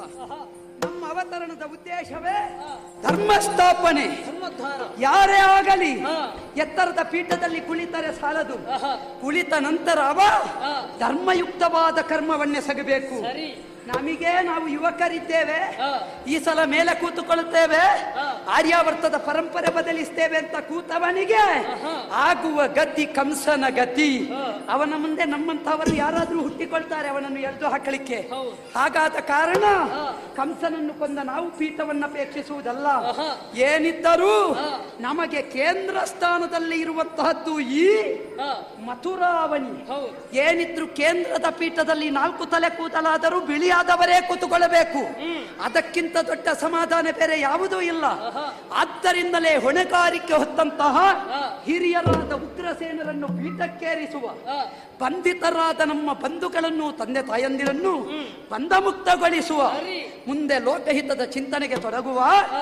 ನಮ್ಮ ಅವತರಣದ ಉದ್ದೇಶವೇ ಧರ್ಮ ಸ್ಥಾಪನೆ ಧರ್ಮೋದ್ಧಾರ ಯಾರೇ ಆಗಲಿ ಹಾ. ಎತ್ತರದ ಪೀಠದಲ್ಲಿ ಕುಳಿತರೆ ಸಾಲದು ಆಹಾ. ಕುಳಿತ ನಂತರ ಅವ ಹಾ. ಧರ್ಮಯುಕ್ತವಾದ ಕರ್ಮವನ್ನೆಸಗಬೇಕು ಸರಿ ನಮಗೆ ನಾವು ಯುವಕರಿದ್ದೇವೆ ಹಾ. ಈ ಸಲ ಮೇಲೆ ಕೂತುಕೊಳ್ಳುತ್ತೇವೆ ಹಾ. ಆರ್ಯಾವರ್ತದ ಪರಂಪರೆ ಬದಲಿಸ್ತೇವೆ ಅಂತ ಕೂತವನಿಗೆ ಆಹಾ. ಆಗುವ ಗತಿ ಕಂಸನ ಗತಿ ಹಾ. ಅವನ ಮುಂದೆ ನಮ್ಮಂತವರು ಯಾರಾದ್ರೂ ಹುಟ್ಟಿಕೊಳ್ತಾರೆ ಅವನನ್ನು ಎಳೆದು ಹಾಕಲಿಕ್ಕೆ ಹೌದು. ಹಾಗಾದ ಕಾರಣ ಹಾ. ಕಂಸನನ್ನು ಕೊಂದ ನಾವು ಪೀಠವನ್ನು ಅಪೇಕ್ಷಿಸುವುದಲ್ಲ ಆಹಾ. ಏನಿದ್ದರೂ ಹಾ. ನಮಗೆ ಕೇಂದ್ರ ಸ್ಥಾನದಲ್ಲಿ ಇರುವಂತಹದ್ದು ಈ ಹಾ ಮಥುರಾವಣಿ ಹೌದು ಏನಿದ್ರು ಕೇಂದ್ರದ ಪೀಠದಲ್ಲಿ ನಾಲ್ಕು ತಲೆ ಕೂದಲಾದರೂ ಬಿಳಿಯಾದವರೇ ಕೂತುಕೊಳ್ಳಬೇಕು ಹ್ಮ್. ಅದಕ್ಕಿಂತ ದೊಡ್ಡ ಸಮಾಧಾನ ಬೇರೆ ಯಾವುದೂ ಇಲ್ಲ ಆಹಾ. ಆದ್ದರಿಂದಲೇ ಹೊಣೆಗಾರಿಕೆ ಹೊತ್ತಂತಹ ಹಾ. ಹಿರಿಯರಾದ ಉಗ್ರಸೇನರನ್ನು ಪೀಠಕ್ಕೇರಿಸುವ ಹಾ ಬಂಧಿತರಾದ ನಮ್ಮ ಬಂಧುಗಳನ್ನು ತಂದೆ ತಾಯಂದಿರನ್ನು ಬಂಧಮುಕ್ತಗೊಳಿಸುವ ಸರಿ. ಮುಂದೆ ಲೋಕಹಿತದ ಚಿಂತನೆಗೆ ತೊಡಗುವ